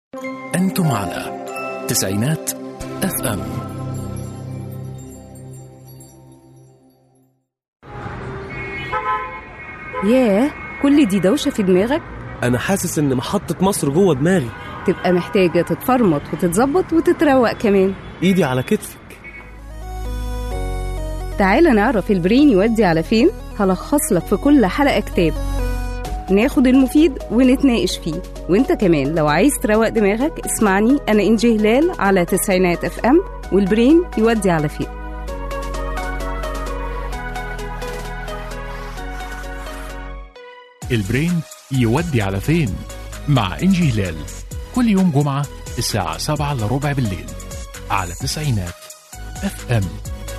أنتم على تسعينات اف ام ياه كل دي دوشة في دماغك انا حاسس ان محطة مصر جوه دماغي تبقى محتاجة تتفرمط وتتظبط وتتروق كمان ايدي على كتفك تعالى نعرف البرين يودي على فين هلخص لك في كل حلقة كتاب ناخد المفيد ونتناقش فيه وانت كمان لو عايز تروق دماغك اسمعني انا انجي هلال على تسعينات اف ام والبرين يودي على فين البرين يودي على فين مع إنجي هلال كل يوم جمعة الساعة 7 إلا ربع بالليل على تسعينات اف ام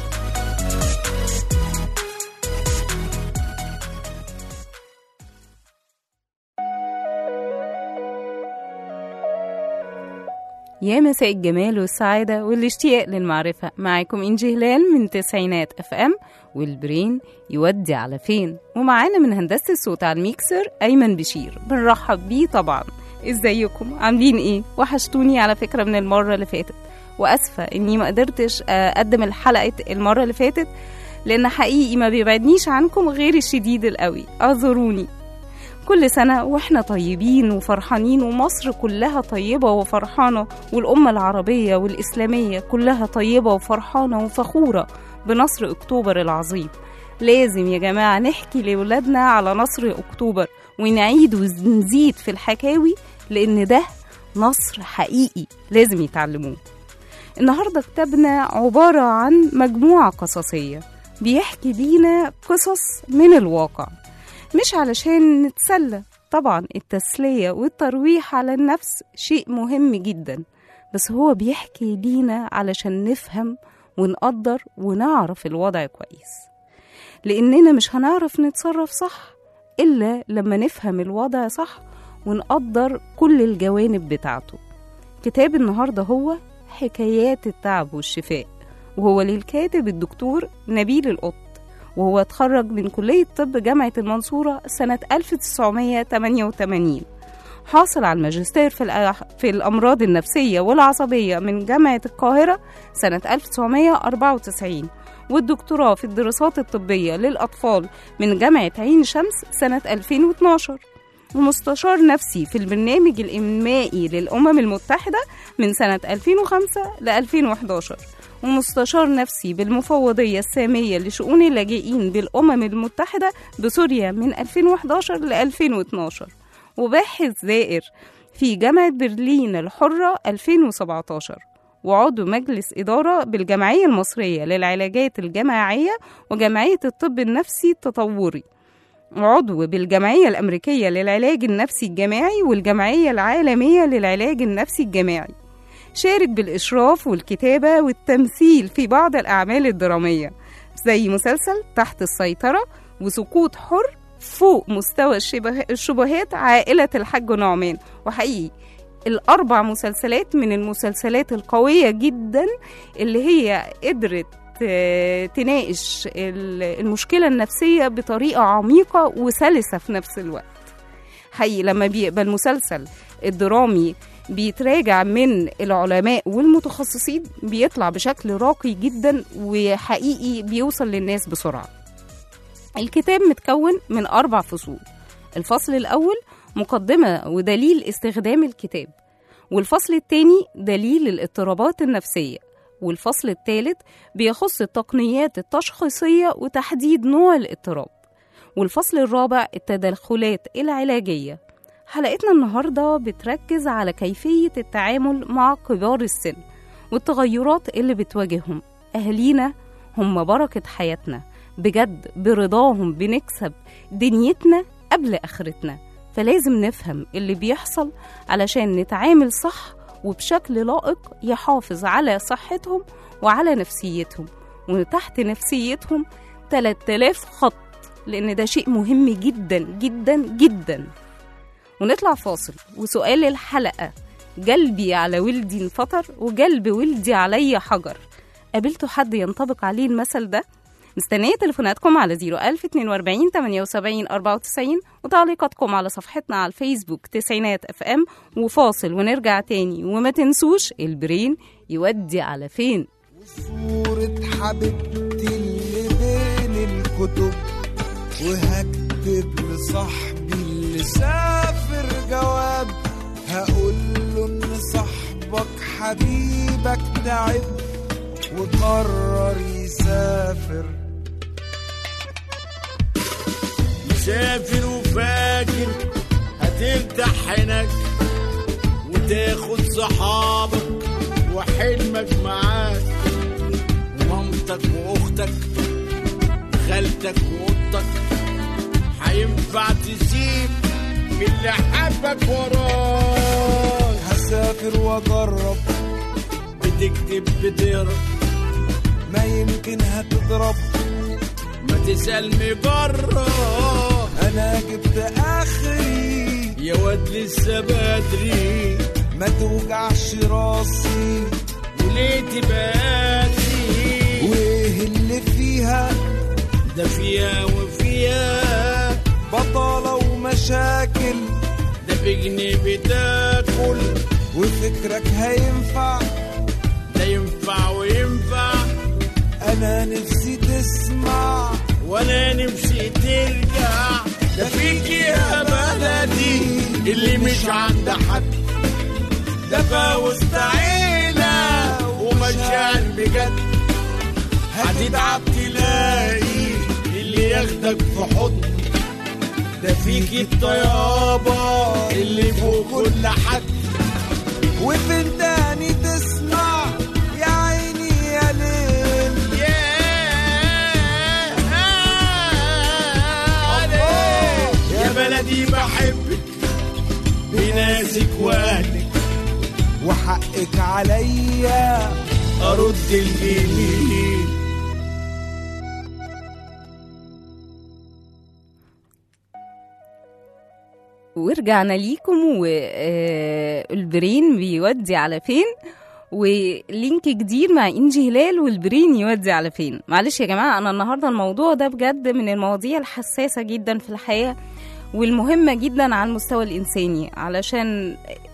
يا مساء الجمال والسعادة والاشتياق للمعرفة معاكم إنجي هلال من تسعينات اف ام والبرين يودي على فين ومعانا من هندسة الصوت على الميكسر أيمن بشير بنرحب بيه طبعا ازيكم عاملين ايه وحشتوني على فكرة من المرة اللي فاتت وأسفة إني ما قدرتش أقدم الحلقة المرة اللي فاتت لأن حقيقي ما بيبعدنيش عنكم غير الشديد القوي اعذروني كل سنة وإحنا طيبين وفرحانين ومصر كلها طيبة وفرحانة والأمة العربية والإسلامية كلها طيبة وفرحانة وفخورة بنصر أكتوبر العظيم لازم يا جماعة نحكي لولادنا على نصر أكتوبر ونعيد ونزيد في الحكاوي لأن ده نصر حقيقي لازم يتعلموه النهاردة كتابنا عبارة عن مجموعة قصصية بيحكي لينا قصص من الواقع مش علشان نتسلى طبعا التسلية والترويح على النفس شيء مهم جدا بس هو بيحكي لينا علشان نفهم ونقدر ونعرف الوضع كويس لأننا مش هنعرف نتصرف صح إلا لما نفهم الوضع صح ونقدر كل الجوانب بتاعته كتاب النهاردة هو حكايات التعب والشفاء وهو للكاتب الدكتور نبيل القط وهو اتخرج من كلية طب جامعة المنصورة سنة 1988 حاصل على الماجستير في, الأح... في الأمراض النفسية والعصبية من جامعة القاهرة سنة 1994 والدكتوراه في الدراسات الطبية للأطفال من جامعة عين شمس سنة 2012 ومستشار نفسي في البرنامج الإنمائي للأمم المتحدة من سنة 2005 ل 2011 ومستشار نفسي بالمفوضية السامية لشؤون اللاجئين بالأمم المتحدة بسوريا من 2011 ل 2012 وباحث زائر في جامعة برلين الحرة 2017 وعضو مجلس إدارة بالجمعية المصرية للعلاجات الجماعية وجمعية الطب النفسي التطوري وعضو بالجمعية الأمريكية للعلاج النفسي الجماعي والجمعية العالمية للعلاج النفسي الجماعي شارك بالإشراف والكتابة والتمثيل في بعض الأعمال الدرامية زي مسلسل تحت السيطرة وسقوط حر فوق مستوى الشبه- الشبهات عائلة الحاج نعمان وحقيقي الأربع مسلسلات من المسلسلات القوية جدا اللي هي قدرت آه، تناقش ال- المشكلة النفسية بطريقة عميقة وسلسة في نفس الوقت حقيقي لما بيبقى المسلسل الدرامي بيتراجع من العلماء والمتخصصين بيطلع بشكل راقي جدا وحقيقي بيوصل للناس بسرعة الكتاب متكون من أربع فصول الفصل الأول مقدمة ودليل استخدام الكتاب والفصل الثاني دليل الاضطرابات النفسية والفصل الثالث بيخص التقنيات التشخيصية وتحديد نوع الاضطراب والفصل الرابع التدخلات العلاجية حلقتنا النهاردة بتركز على كيفية التعامل مع كبار السن والتغيرات اللي بتواجههم أهالينا هم بركة حياتنا بجد برضاهم بنكسب دنيتنا قبل آخرتنا فلازم نفهم اللي بيحصل علشان نتعامل صح وبشكل لائق يحافظ على صحتهم وعلى نفسيتهم وتحت نفسيتهم 3000 خط لأن ده شيء مهم جدا جدا جدا ونطلع فاصل وسؤال الحلقة قلبي على ولدي انفطر وقلب ولدي علي حجر قابلتوا حد ينطبق عليه المثل ده مستنية تليفوناتكم على 01042 78 94 وتعليقاتكم على صفحتنا على الفيسبوك تسعينات اف ام وفاصل ونرجع تاني وما تنسوش البرين يودي على فين صورة حبيبتي اللي بين الكتب وهكتب لصاحبي اللي سافر جواب هقول له ان صاحبك حبيبك تعب وقرر يسافر مسافر وفاكر هتفتح عينك وتاخد صحابك وحلمك معاك ومامتك واختك خالتك واختك هينفع تسيب من اللي حبك وراك هسافر واجرب بتكتب بتقرا ما يمكن هتضرب ما تسأل مجرب انا جبت اخري يا واد لسه بدري ما توجعش راسي وليه تباتي وايه اللي فيها ده فيها وفيها بطالة ومشاكل ده بجنيه بتاكل وفكرك هينفع ده ينفع وينفع انا نفسي تسمع وانا نفسي ترجع ده فيك يا بلدي اللي مش عند حد ده فوسط عيلة ومشاعر بجد هتتعب تلاقي اللي ياخدك في حضن ده فيك الطيابة اللي فوق كل حد وفين تاني تسمع يا عيني يا ليل يا بلدي بحبك بناسك واهلك وحقك عليا ارد الجميل ورجعنا ليكم والبرين بيودي على فين ولينك جديد مع انجي هلال والبرين يودي على فين معلش يا جماعه انا النهارده الموضوع ده بجد من المواضيع الحساسه جدا في الحياه والمهمه جدا على المستوى الانساني علشان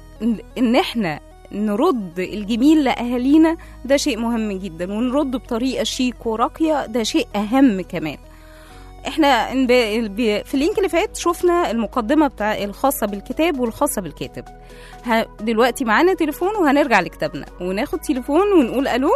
ان احنا نرد الجميل لاهالينا ده شيء مهم جدا ونرد بطريقه شيك وراقيه ده شيء اهم كمان احنا إن ب- ب- في اللينك اللي فات شفنا المقدمه بتاع الخاصه بالكتاب والخاصه بالكاتب ه- دلوقتي معانا تليفون وهنرجع لكتابنا وناخد تليفون ونقول الو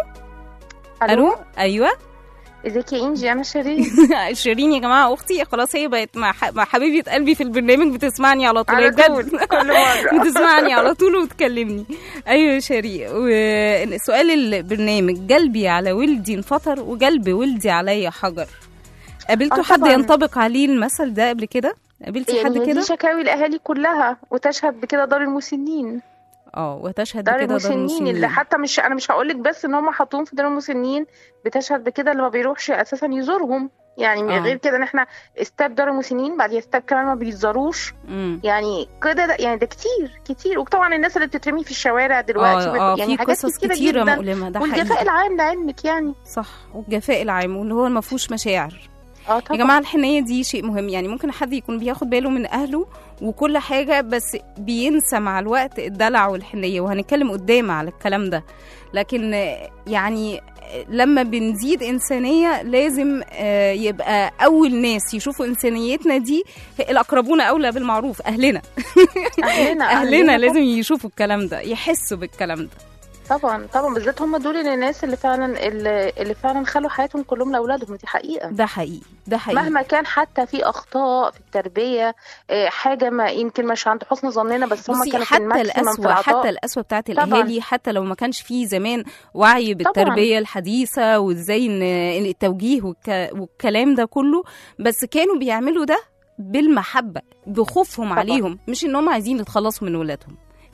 الو ايوه ازيك يا انجي انا شيرين شيرين يا جماعه اختي خلاص هي بقت مع, ح- مع حبيبه قلبي في البرنامج بتسمعني على طول على هي طول بجد كل مره بتسمعني على طول وتكلمني ايوه يا شيرين وسؤال البرنامج قلبي على ولدي انفطر وقلب ولدي عليا حجر قابلتوا آه حد طبعاً. ينطبق عليه المثل ده قبل كده قابلتي حد يعني هي كده دي شكاوي الاهالي كلها وتشهد بكده دار المسنين اه وتشهد دار بكده دار المسنين المسنين اللي حتى مش انا مش هقول لك بس ان هم حاطوهم في دار المسنين بتشهد بكده اللي ما بيروحش اساسا يزورهم يعني من آه. غير كده ان احنا استاب دار المسنين بعد استاب كمان ما بيتزاروش مم. يعني كده ده يعني ده كتير كتير وطبعا الناس اللي بتترمي في الشوارع دلوقتي اه اه يعني في حاجات قصص كتيره كتيره جدا مؤلمه ده والجفاء حقيقي العام لعلمك يعني صح والجفاء العام واللي هو ما فيهوش مشاعر اه يا طبعا جماعه الحنيه دي شيء مهم يعني ممكن حد يكون بياخد باله من اهله وكل حاجه بس بينسى مع الوقت الدلع والحنيه وهنتكلم قدام على الكلام ده لكن آه، يعني آه، لما بنزيد انسانيه لازم آه، يبقى اول ناس يشوفوا انسانيتنا دي الاقربون اولى بالمعروف اهلنا اهلنا اهلنا لازم يشوفوا الكلام ده يحسوا بالكلام ده طبعا طبعا بالذات هم دول الناس اللي فعلا اللي, اللي فعلا خلوا حياتهم كلهم لاولادهم دي حقيقه ده حقيقي ده حقيقي مهما كان حتى في اخطاء في التربيه آه، حاجه ما يمكن مش عند حسن ظننا بس هم بصي كانوا في حتى الماكسيمم في القسوة العطاء حتى القسوة بتاعت طبعاً. الأهالي حتى لو ما كانش فيه زمان وعي بالتربية الحديثة وازاي ان إن التوجيه والك... والكلام ده كله بس كانوا بيعملوا ده بالمحبة بخوفهم طبعاً. عليهم مش ان هم عايزين يتخلصوا من ولادهم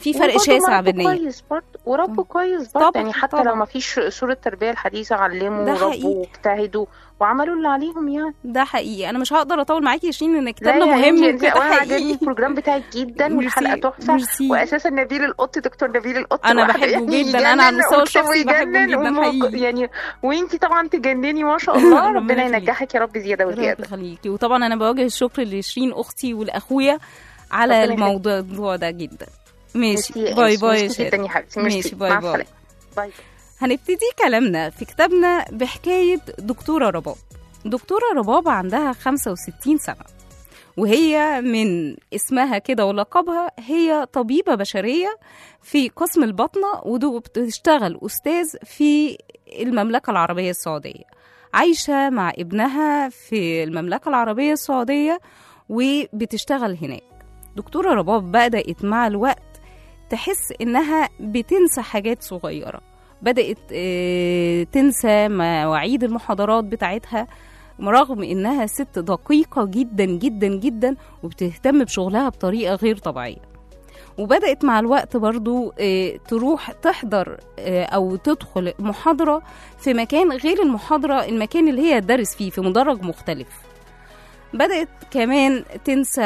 في فرق وبرضه شاسع رب بالنية كويس برضه ورب مم. كويس برضه طبعاً، يعني حتى طبعاً. لو ما فيش صورة التربية الحديثة علموا ده وربوا حقيقي. واجتهدوا وعملوا اللي عليهم يعني ده حقيقي انا مش هقدر اطول معاكي يا شيرين ان لا كتابنا يا مهم إنجي، انت وكده اولا عجبني حقيقي البروجرام بتاعك جدا والحلقة ميرسي، تحفة ميرسي. واساسا نبيل القط دكتور نبيل القط أنا لوحده بحبه يعني جدا، أنا على يجنن المستوى وكتابه الشخصي بحبه يجنن جدا وم- حقيقي. يعني وانتي طبعا تجنني ما شاء الله ربنا ربنا يخليك. ينجحك يا رب زيادة ربنا وزيادة يخليكي وطبعا انا بوجه الشكر لشيرين اختي والاخويا على ربنا يخليك. الموضوع ده جدا ماشي ميرسي باي يا باي يا ميرسي جدا شيرين يا حبيبتي ماشي، ميرسي باي مع باي. السلامة باي هنبتدي كلامنا في كتابنا بحكاية دكتورة رباب دكتورة رباب عندها 65 سنة وهي من اسمها كده ولقبها هي طبيبة بشرية في قسم البطنة ودو بتشتغل أستاذ في المملكة العربية السعودية عايشة مع ابنها في المملكة العربية السعودية وبتشتغل هناك دكتورة رباب بدأت مع الوقت تحس إنها بتنسى حاجات صغيرة بدأت آه، تنسى مواعيد المحاضرات بتاعتها رغم إنها ست دقيقة جدا جدا جدا وبتهتم بشغلها بطريقة غير طبيعية وبدأت مع الوقت برضو آه، تروح تحضر آه، أو تدخل محاضرة في مكان غير المحاضرة المكان اللي هي تدرس فيه في مدرج مختلف بدأت كمان تنسى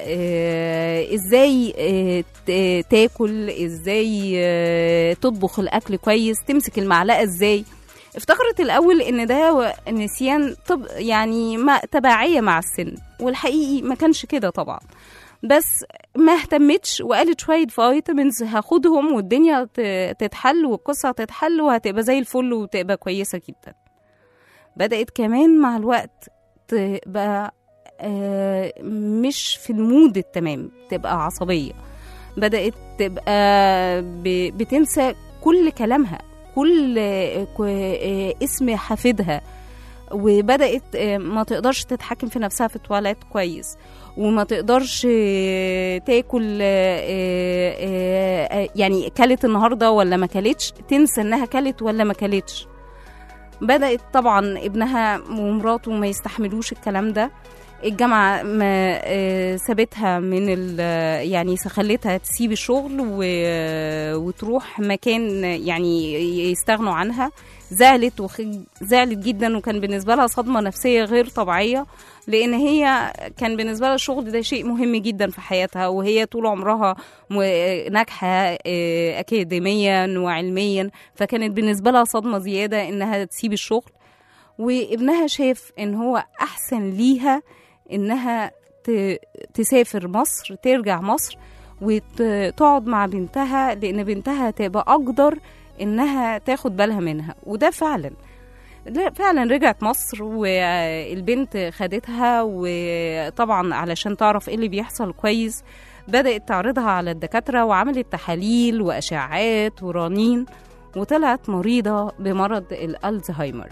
آه، ازاي آه، ت- تاكل ازاي آه، تطبخ الاكل كويس تمسك المعلقه ازاي افتكرت الاول ان ده و- نسيان طب يعني ما تبعيه مع السن والحقيقي ما كانش كده طبعا بس ما اهتمتش وقالت شويه فيتامينز هاخدهم والدنيا ت- تتحل والقصه هتتحل وهتبقى زي الفل وتبقى كويسه جدا بدات كمان مع الوقت تبقى آه، مش في المود التمام تبقى عصبية بدأت تبقى ب- بتنسى كل كلامها كل آه، ك- آه، اسم حفيدها وبدأت آه، ما تقدرش تتحكم في نفسها في التواليت كويس وما تقدرش آه، تاكل آه، آه، آه، يعني كلت النهارده ولا ما كلتش تنسى انها كلت ولا ما كلتش بدأت طبعا ابنها ومراته ما يستحملوش الكلام ده الجامعة ما آه، سابتها من ال يعني خلتها تسيب الشغل و- وتروح مكان يعني يستغنوا عنها زعلت وخ... زعلت جدا وكان بالنسبة لها صدمة نفسية غير طبيعية لأن هي كان بالنسبة لها الشغل ده شيء مهم جدا في حياتها وهي طول عمرها م- ناجحة آه، أكاديميا وعلميا فكانت بالنسبة لها صدمة زيادة إنها تسيب الشغل وابنها شاف إن هو أحسن ليها إنها ت- تسافر مصر ترجع مصر وتقعد مع بنتها لأن بنتها تبقى أقدر إنها تاخد بالها منها وده فعلا لا فعلا رجعت مصر والبنت خدتها وطبعا علشان تعرف ايه اللي بيحصل كويس بدأت تعرضها على الدكاترة وعملت تحاليل وأشعات ورنين وطلعت مريضة بمرض الألزهايمر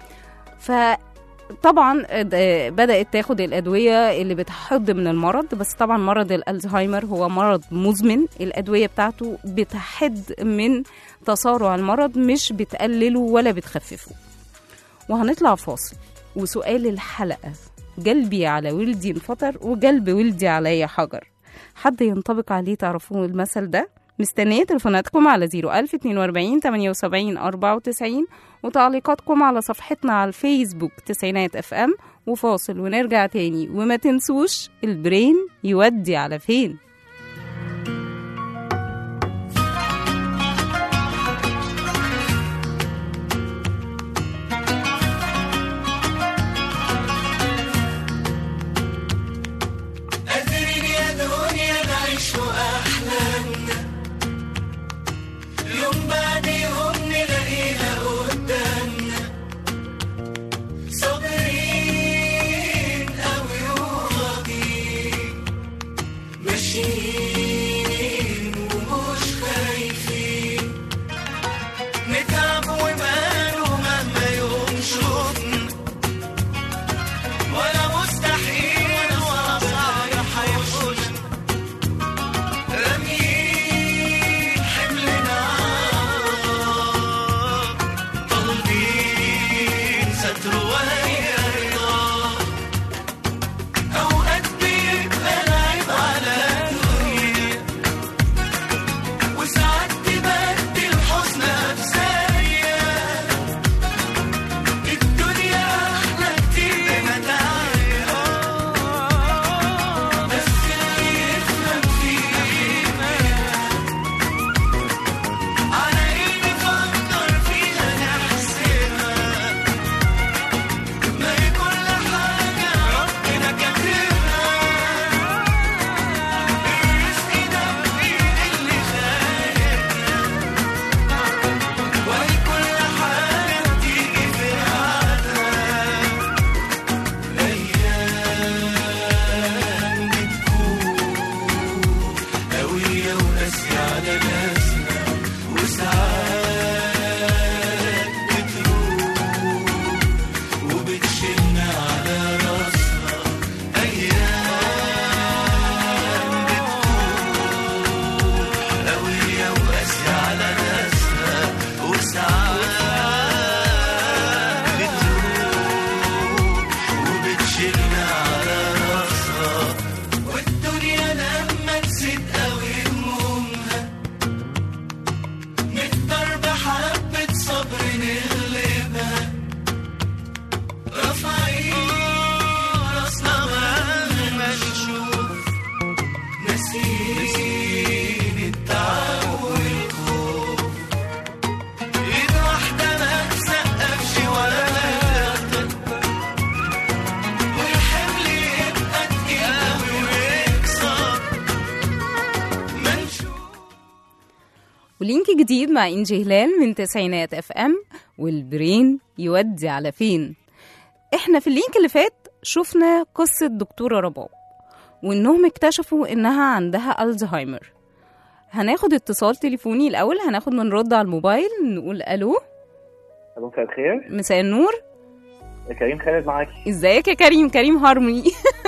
فطبعا د- بدأت تاخد الأدوية اللي بتحد من المرض بس طبعا مرض الألزهايمر هو مرض مزمن الأدوية بتاعته بتحد من تسارع المرض مش بتقلله ولا بتخففه وهنطلع فاصل وسؤال الحلقة قلبي على ولدي انفطر وقلب ولدي عليا حجر حد ينطبق عليه تعرفون المثل ده مستنية تليفوناتكم على 01042 78 94 وتعليقاتكم على صفحتنا على الفيسبوك تسعينات اف ام وفاصل ونرجع تاني وما تنسوش البرين يودي على فين قادرين يا دنيا نعيش أحلامنا يوم بعد يوم نلاقيها قدامنا صابرين أوي وراضيين ماشيين قوية وقاسية على ناسنا وساعات بتروح وبتشيلنا على راسنا أيام بتروح قوية وقاسية على ناسنا وساعات بتروح وبتشيلنا على راسنا والدنيا لما تزيد قوي همومها نقدر بحبة صبر نغلبها رافعين راسنا مهما نشوف ناسيين التعب والخوف ايد واحدة ما تسقفش ولا تكبر والحمل يبقى تقيل قوي ويكسر ما نشوف ولينك جديد مع إنجي هلال من تسعينات اف ام والبرين يودي على فين احنا في اللينك اللي فات شفنا قصة دكتورة رباب وانهم اكتشفوا انها عندها الزهايمر هناخد اتصال تليفوني الاول هناخد من رد على الموبايل نقول الو الو مساء الخير مساء النور كريم خالد معاكي ازيك يا كريم كريم هارموني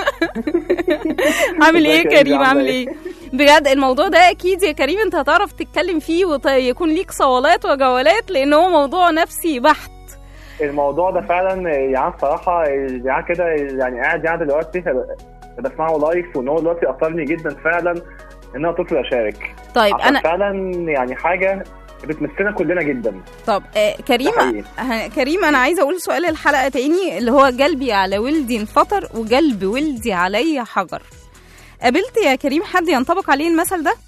عامل ايه يا ازيك يا كريم إنجي، عامل عاملة ايه بجد الموضوع ده اكيد يا كريم انت هتعرف تتكلم فيه ويكون ليك صولات وجولات لان هو موضوع نفسي بحت الموضوع ده فعلا يعني صراحه يعني كده يعني قاعد يعني دلوقتي بسمعه لايف وان هو دلوقتي اثرني جدا فعلا ان انا طفل اشارك طيب عشان انا فعلا يعني حاجه بتمثلنا كلنا جدا طب آه كريم ده حقيقي. ه- كريم انا عايزه اقول سؤال الحلقه تاني اللي هو قلبي على ولدي انفطر وقلب ولدي علي حجر قابلت يا كريم حد ينطبق عليه المثل ده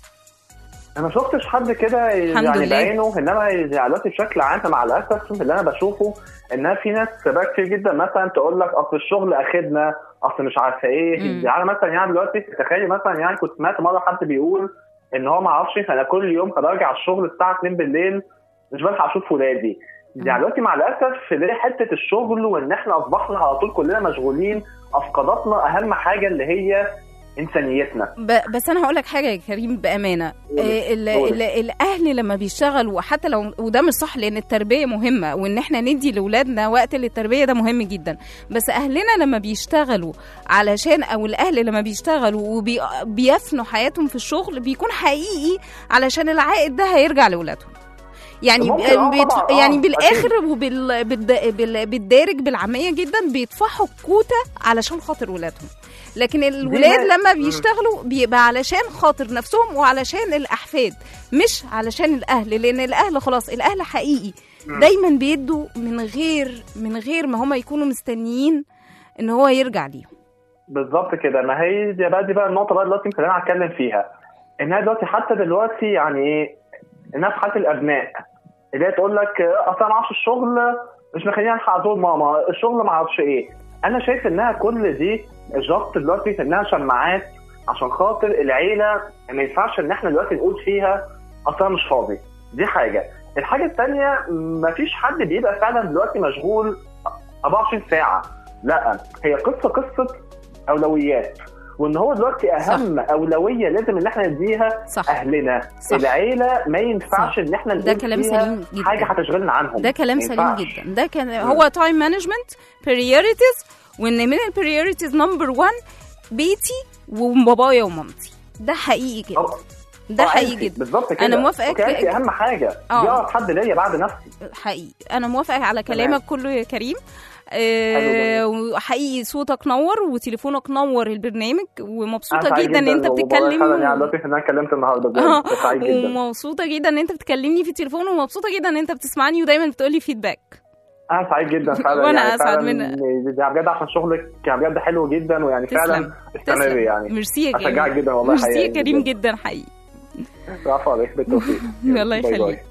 انا ما شفتش حد كده الحمد يعني لله. بعينه انما يعني دلوقتي بشكل عام مع الاسف اللي انا بشوفه انها في ناس بقى كتير جدا مثلا تقول لك اصل الشغل اخدنا اصل مش عارفه ايه مم. يعني مثلا يعني دلوقتي تخيلي مثلا يعني كنت سمعت مره حد بيقول ان هو ما اعرفش انا كل يوم كان برجع الشغل الساعه 2 بالليل مش بلحق اشوف ولادي يعني دلوقتي مع الاسف اللي هي حته الشغل وان احنا اصبحنا على طول كلنا مشغولين افقدتنا اهم حاجه اللي هي انسانيتنا ب- بس انا هقول لك حاجه يا كريم بامانه آه، ال- ال- الاهل لما بيشتغلوا وحتى لو وده مش صح لان التربيه مهمه وان احنا ندي لاولادنا وقت للتربيه ده مهم جدا بس اهلنا لما بيشتغلوا علشان او الاهل لما بيشتغلوا وبيفنوا حياتهم في الشغل بيكون حقيقي علشان العائد ده هيرجع لاولادهم يعني ممكن، آه، بيت طبعاً، آه، يعني أكيد. بالاخر وبال بالد- بال- بالدارج بالعاميه جدا بيدفعوا الكوته علشان خاطر ولادهم لكن الولاد ما- لما بيشتغلوا بيبقى علشان خاطر نفسهم وعلشان الاحفاد مش علشان الاهل لان الاهل خلاص الاهل حقيقي دايما بيدوا من غير من غير ما هم يكونوا مستنيين ان هو يرجع ليهم بالظبط كده ما هي دي بقى دي بقى النقطه بقى دلوقتي يمكن انا هتكلم فيها انها دلوقتي حتى دلوقتي يعني ايه انها في حاله الابناء اللي هي تقول لك آه، اصل انا ما اعرفش الشغل مش مخليني الحق ازور ماما الشغل ما اعرفش ايه انا شايف انها كل دي جاست دلوقتي انها شماعات عشان خاطر العيله ما ينفعش ان احنا دلوقتي نقول فيها اصل انا مش فاضي دي حاجه الحاجه الثانيه مفيش حد بيبقى فعلا دلوقتي مشغول 24 ساعه لا هي قصه قصه اولويات وان هو دلوقتي اهم صح. اولويه لازم ان احنا نديها صح. اهلنا صح. العيله ما ينفعش صح. ان احنا ده نقول كلام فيها سليم جدا. حاجه هتشغلنا عنهم ده كلام ما سليم ينفعش. جدا ده كان هو تايم مانجمنت بريوريتيز وان من البريوريتيز نمبر 1 بيتي وبابايا ومامتي ده حقيقي كده أو- ده آه، حقيقي عيلتي. جدا بالظبط كده أنا موافقك. أوكي، عيلتي اهم حاجه آه. دي اقرب حد ليا بعد نفسي حقيقي انا موافقه على كلامك كله يا كريم آه حلو وحقيقي صوتك نور وتليفونك نور البرنامج ومبسوطه أنا سعيد جدا ان انت والله بتتكلم فعلا يعني دلوقتي ان انا اتكلمت النهارده آه، بجد سعيد جدا ومبسوطه جدا ان انت بتكلمني في التليفون ومبسوطه جدا ان انت بتسمعني ودايما بتقولي فيدباك انا سعيد جدا فعلا وأنا يعني أسعد فعلا منها. يعني بجد عشان شغلك يعني بجد حلو جدا ويعني فعلا تسلم استمر تسلم. يعني ميرسي يا اشجعك كريم جدا والله ميرسي يا حقيقي كريم جدا حقيقي العفو عليك بالتوفيق الله باي باي. يخليك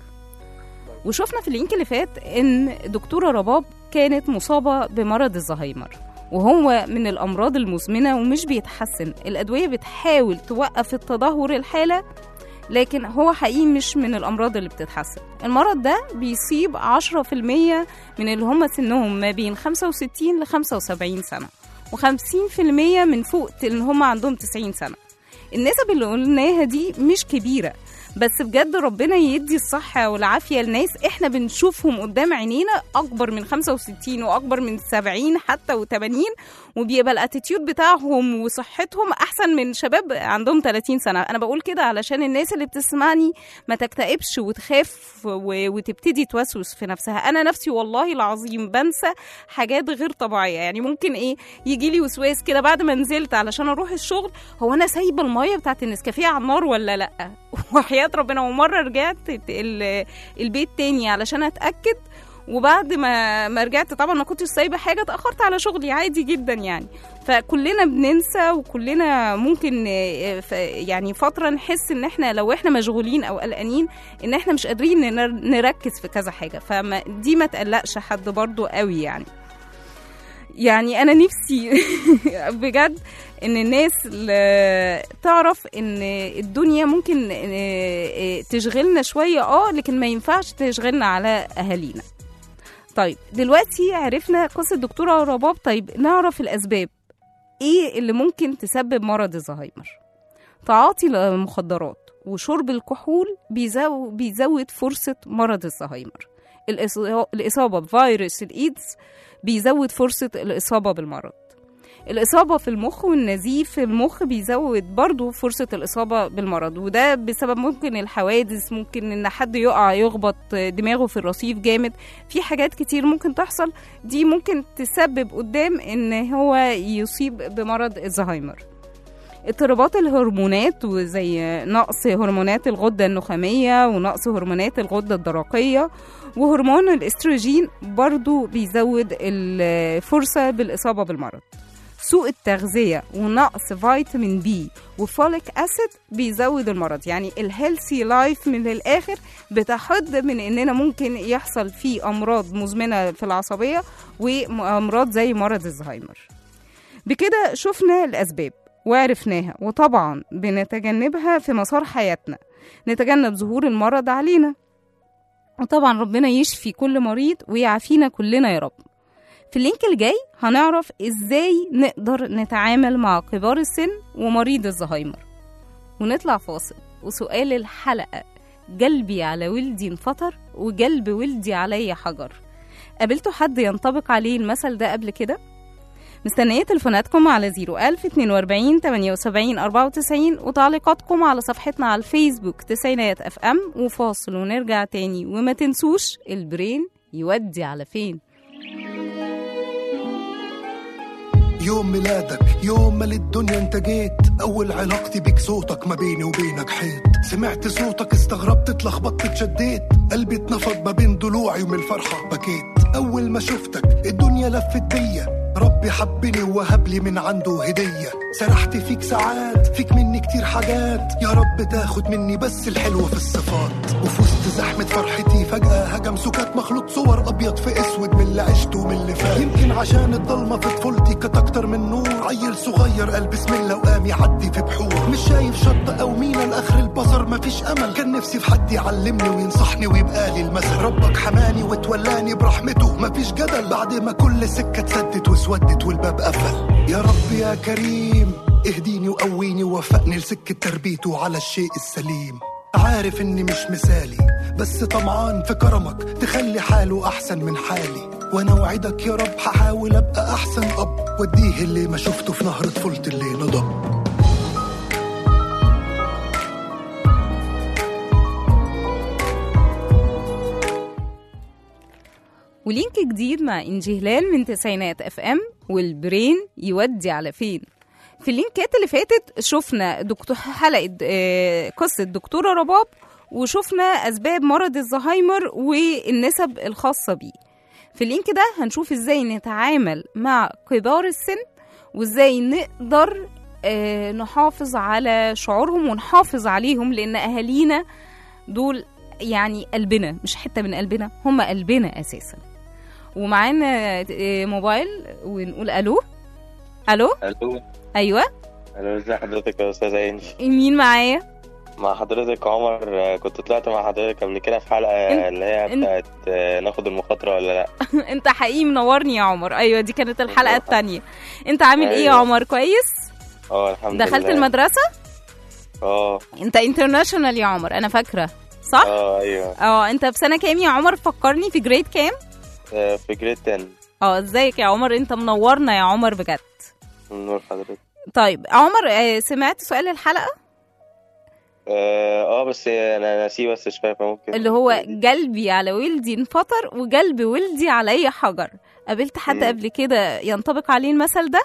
وشفنا في اللينك اللي فات ان دكتوره رباب كانت مصابه بمرض الزهايمر وهو من الامراض المزمنه ومش بيتحسن الادويه بتحاول توقف التدهور الحاله لكن هو حقيقي مش من الامراض اللي بتتحسن المرض ده بيصيب 10% من اللي هم سنهم ما بين 65 ل 75 سنه و50% من فوق اللي هم عندهم 90 سنه النسب اللي قلناها دي مش كبيره بس بجد ربنا يدي الصحة والعافية لناس احنا بنشوفهم قدام عينينا اكبر من 65 واكبر من 70 حتى و80 وبيبقى الاتيتيود بتاعهم وصحتهم احسن من شباب عندهم 30 سنة انا بقول كده علشان الناس اللي بتسمعني ما تكتئبش وتخاف و- وتبتدي توسوس في نفسها انا نفسي والله العظيم بنسى حاجات غير طبيعية يعني ممكن ايه يجي لي وسواس كده بعد ما نزلت علشان اروح الشغل هو انا سايبه الميه بتاعت النسكافيه على النار ولا لا وحياه ربنا ومره رجعت ال- البيت تاني علشان اتاكد وبعد ما ما رجعت طبعا ما كنتش سايبه حاجه اتاخرت على شغلي عادي جدا يعني فكلنا بننسى وكلنا ممكن آه، ف- يعني فتره نحس ان احنا لو احنا مشغولين او قلقانين ان احنا مش قادرين نر- نركز في كذا حاجه فدي ما تقلقش حد برضو قوي يعني يعني انا نفسي بجد ان الناس ل- تعرف ان الدنيا ممكن آه، آه، تشغلنا شويه اه لكن ما ينفعش تشغلنا على اهالينا طيب دلوقتي عرفنا قصه دكتوره رباب طيب نعرف الاسباب ايه اللي ممكن تسبب مرض الزهايمر تعاطي المخدرات وشرب الكحول بيزو بيزود فرصه مرض الزهايمر الإص- الاصابه بفيروس الايدز بيزود فرصه الاصابه بالمرض الإصابة في المخ والنزيف في المخ بيزود برضو فرصة الإصابة بالمرض وده بسبب ممكن الحوادث ممكن إن حد يقع يخبط دماغه في الرصيف جامد في حاجات كتير ممكن تحصل دي ممكن تسبب قدام إن هو يصيب بمرض الزهايمر اضطرابات الهرمونات وزي نقص هرمونات الغدة النخامية ونقص هرمونات الغدة الدرقية وهرمون الاستروجين برضو بيزود الفرصة بالإصابة بالمرض سوء التغذية ونقص فيتامين بي وفوليك أسيد بيزود المرض يعني الهيلثي لايف من الآخر بتحد من إننا ممكن يحصل فيه أمراض مزمنة في العصبية وأمراض زي مرض الزهايمر بكده شفنا الأسباب وعرفناها وطبعا بنتجنبها في مسار حياتنا نتجنب ظهور المرض علينا وطبعا ربنا يشفي كل مريض ويعافينا كلنا يا رب في اللينك الجاي هنعرف ازاي نقدر نتعامل مع كبار السن ومريض الزهايمر ونطلع فاصل وسؤال الحلقة قلبي على ولدي انفطر وقلب ولدي علي حجر قابلتوا حد ينطبق عليه المثل ده قبل كده؟ مستنية تليفوناتكم على 01000 42 78 94 وتعليقاتكم على صفحتنا على الفيسبوك تسعينات اف ام وفاصل ونرجع تاني وما تنسوش البرين يودي على فين يوم ميلادك يوم ما للدنيا انت جيت اول علاقتي بيك صوتك ما بيني وبينك حيط سمعت صوتك استغربت اتلخبطت اتشديت قلبي اتنفض ما بين ضلوعي ومن الفرحة بكيت اول ما شفتك الدنيا لفت بيا ربي حبني ووهب لي من عنده هدية سرحت فيك ساعات فيك مني كتير حاجات يا رب تاخد مني بس الحلوة في الصفات وفي وسط زحمة فرحتي فجأة هجم سكات مخلوط صور أبيض في أسود من اللي عشته ومن اللي فات يمكن عشان الضلمة في طفولتي كانت أكتر من نور عيل صغير قال بسم الله وقام يعدي في بحور مش شايف شط أو مينا لآخر البصر مفيش أمل كان نفسي في حد يعلمني وينصحني ويبقى لي المثل ربك حماني وتولاني برحمته مفيش جدل بعد ما كل سكة اتسدت واسودت والباب قفل يا رب يا كريم اهديني وقويني ووفقني لسكة تربيته على الشيء السليم عارف اني مش مثالي بس طمعان في كرمك تخلي حاله احسن من حالي وانا وعدك يا رب هحاول ابقى احسن اب واديه اللي ما شفته في نهر طفولتي اللي نضب ولينك جديد مع إنجي هلال من تسعينات اف ام والبرين يودي على فين في اللينكات اللي فاتت شفنا دكتور حلقة آه، قصة دكتورة رباب وشفنا أسباب مرض الزهايمر والنسب الخاصة بيه في اللينك ده هنشوف ازاي نتعامل مع كبار السن وازاي نقدر آه، نحافظ على شعورهم ونحافظ عليهم لأن أهالينا دول يعني قلبنا مش حتة من قلبنا هم قلبنا أساسا ومعانا آه، موبايل ونقول ألو ألو الو أيوة الو ازي حضرتك يا استاذ انجي مين معايا مع حضرتك عمر آه، كنت طلعت مع حضرتك قبل كده في حلقه انت- اللي هي انت- بتاعت آه، ناخد المخاطره ولا لا انت حقيقي منورني يا عمر ايوه دي كانت الحلقه التانية انت عامل ايه يا أيوة. عمر كويس اه الحمد دخلت لله المدرسه اه انت انترناشونال يا عمر انا فاكره صح اه ايوه اه انت في سنه كام يا عمر فكرني في جريد كام آه، في جريد 10 اه ازيك يا عمر انت منورنا يا عمر بجد من نور حضرتك طيب عمر آه، سمعت سؤال الحلقه اه آه، بس انا ناسيه بس شويه فممكن اللي هو قلبي على ولدي انفطر وقلب ولدي علي حجر قابلت حد مم. قبل كده ينطبق عليه المثل ده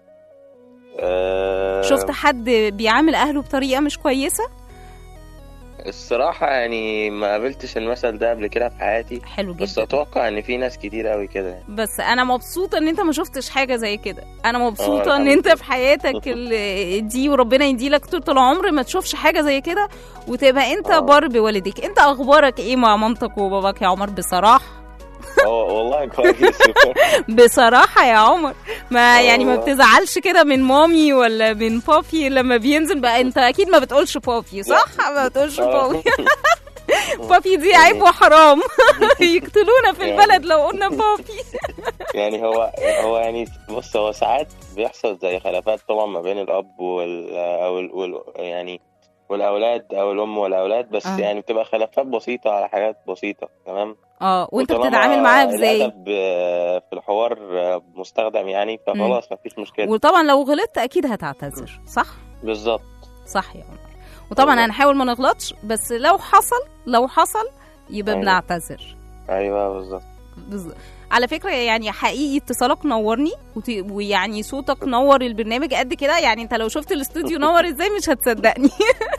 آه شفت حد بيعامل اهله بطريقه مش كويسه الصراحه يعني ما قابلتش المثل ده قبل كده في حياتي حلو بس جدا اتوقع ان في ناس كتير قوي كده يعني. بس انا مبسوطه ان انت ما شفتش حاجه زي كده انا مبسوطه آه، ان الحمد انت في حياتك ال- دي وربنا يديلك طول العمر ما تشوفش حاجه زي كده وتبقى انت آه. بار بوالديك انت اخبارك ايه مع مامتك وباباك يا عمر بصراحه اه والله كويس بصراحة يا عمر ما آه يعني ما والله. بتزعلش كده من مامي ولا من بابي لما بينزل بقى انت اكيد ما بتقولش بابي صح ما بتقولش آه. بابي بابي دي عيب وحرام يقتلونا في يعني. البلد لو قلنا بابي يعني هو هو يعني بص هو ساعات بيحصل زي خلافات طبعا ما بين الاب وال او ال- وال يعني والاولاد او الام والاولاد بس آه. يعني بتبقى خلافات بسيطه على حاجات بسيطه تمام اه وانت وطالما بتتعامل معاها ازاي الادب آه، في الحوار آه، مستخدم يعني فخلاص مفيش مشكله وطبعا لو غلطت اكيد هتعتذر صح بالظبط صح يا عمر وطبعا أيوة. هنحاول ما نغلطش بس لو حصل لو حصل يبقى أيوة. بنعتذر ايوه بالظبط بز... على فكرة يعني حقيقي اتصالك نورني وت... ويعني صوتك نور البرنامج قد كده يعني انت لو شفت الاستوديو نور ازاي مش هتصدقني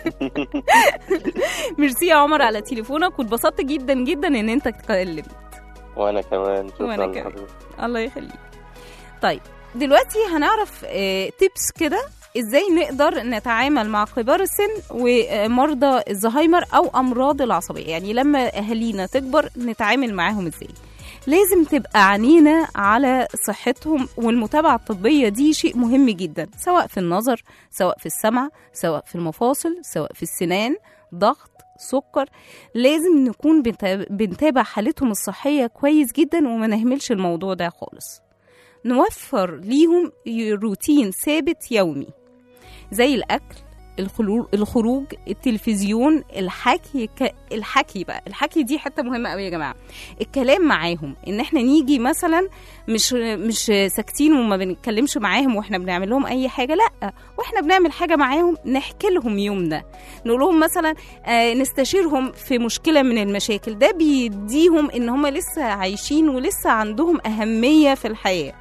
ميرسي يا عمر على تليفونك واتبسطت جدا جدا ان انت اتكلمت وانا كمان شكرا وأنا كمان. لحضرتك. الله يخليك طيب دلوقتي هنعرف تيبس كده ازاي نقدر نتعامل مع كبار السن ومرضى الزهايمر او امراض العصبيه يعني لما اهالينا تكبر نتعامل معاهم ازاي لازم تبقى عينينا على صحتهم والمتابعة الطبية دي شيء مهم جدا سواء في النظر سواء في السمع سواء في المفاصل سواء في السنان ضغط سكر لازم نكون بنتا- بنتابع حالتهم الصحية كويس جدا وما نهملش الموضوع ده خالص نوفر ليهم روتين ثابت يومي زي الأكل الخلو- الخروج التلفزيون الحكي ك... الحكي بقى الحكي دي حته مهمه قوي يا جماعه الكلام معاهم ان احنا نيجي مثلا مش مش ساكتين وما بنتكلمش معاهم واحنا بنعمل لهم اي حاجه لا واحنا بنعمل حاجه معاهم نحكي لهم يومنا نقول لهم مثلا آه نستشيرهم في مشكله من المشاكل ده بيديهم ان هم لسه عايشين ولسه عندهم اهميه في الحياه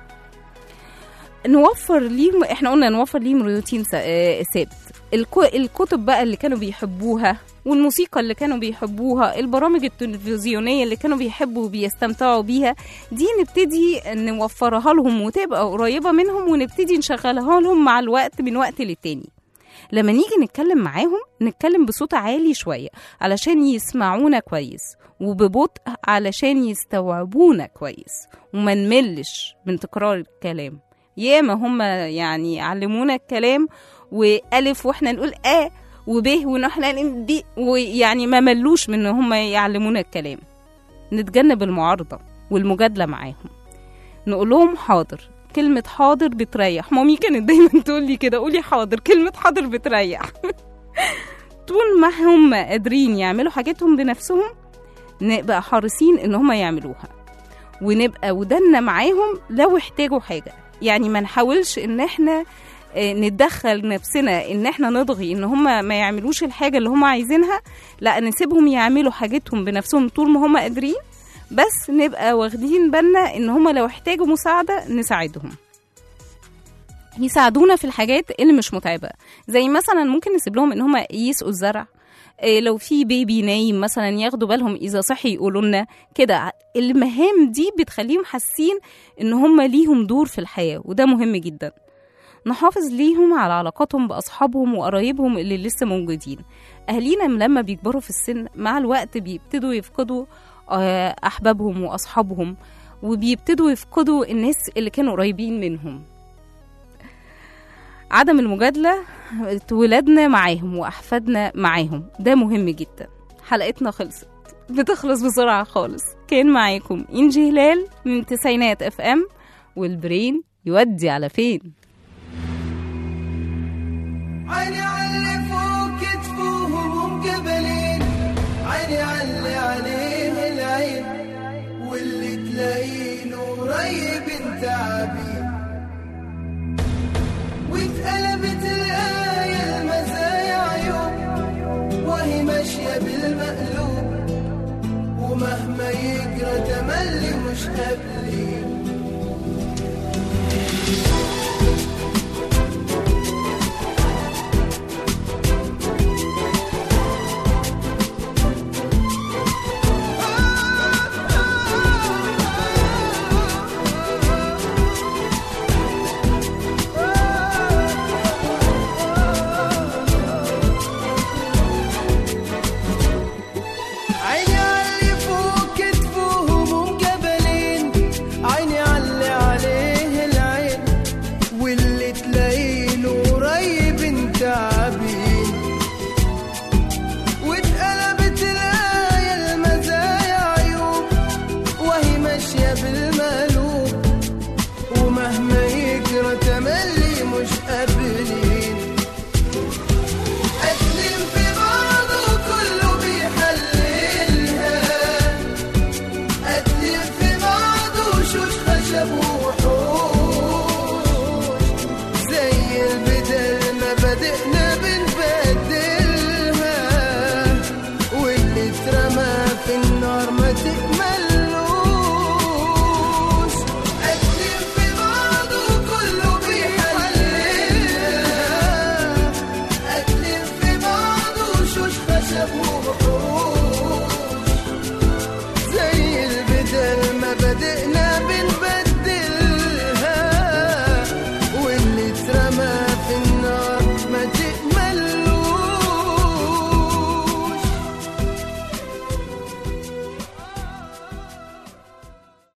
نوفر ليهم احنا قلنا نوفر ليهم روتين سا- آه، ثابت الكو- الكتب بقى اللي كانوا بيحبوها والموسيقى اللي كانوا بيحبوها البرامج التلفزيونية اللي كانوا بيحبوا وبيستمتعوا بيها دي نبتدي نوفرها لهم وتبقى قريبة منهم ونبتدي نشغلها لهم مع الوقت من وقت للتاني لما نيجي نتكلم معاهم نتكلم بصوت عالي شوية علشان يسمعونا كويس وببطء علشان يستوعبونا كويس وما نملش من تكرار الكلام ياما هم يعني علمونا الكلام والف واحنا نقول اه وب ونحن نقول ب ويعني ما ملوش من ان هم يعلمونا الكلام نتجنب المعارضه والمجادله معاهم نقول لهم حاضر كلمة حاضر بتريح مامي كانت دايما تقول لي كده قولي حاضر كلمة حاضر بتريح طول ما هم قادرين يعملوا حاجتهم بنفسهم نبقى حريصين ان هم يعملوها ونبقى ودنا معاهم لو احتاجوا حاجة يعني ما نحاولش ان احنا آه، نتدخل نفسنا ان احنا نضغي ان هم ما يعملوش الحاجة اللي هم عايزينها لا نسيبهم يعملوا حاجتهم بنفسهم طول ما هم قادرين بس نبقى واخدين بالنا ان هم لو احتاجوا مساعدة نساعدهم يساعدونا في الحاجات اللي مش متعبة زي مثلا ممكن نسيب لهم ان هم يسقوا الزرع إيه لو في بيبي نايم مثلا ياخدوا بالهم اذا صحي يقولوا لنا كده المهام دي بتخليهم حاسين ان هم ليهم دور في الحياه وده مهم جدا نحافظ ليهم على علاقاتهم باصحابهم وقرايبهم اللي لسه موجودين اهالينا لما بيكبروا في السن مع الوقت بيبتدوا يفقدوا آه، احبابهم واصحابهم وبيبتدوا يفقدوا الناس اللي كانوا قريبين منهم عدم المجادلة ولادنا معاهم وأحفادنا معاهم ده مهم جدا حلقتنا خلصت بتخلص بسرعة خالص كان معاكم إنجي هلال من تسعينات اف ام والبرين يودي على فين عيني على اللي فوق بالمقلوب ومهما يجرى تملي مش قبل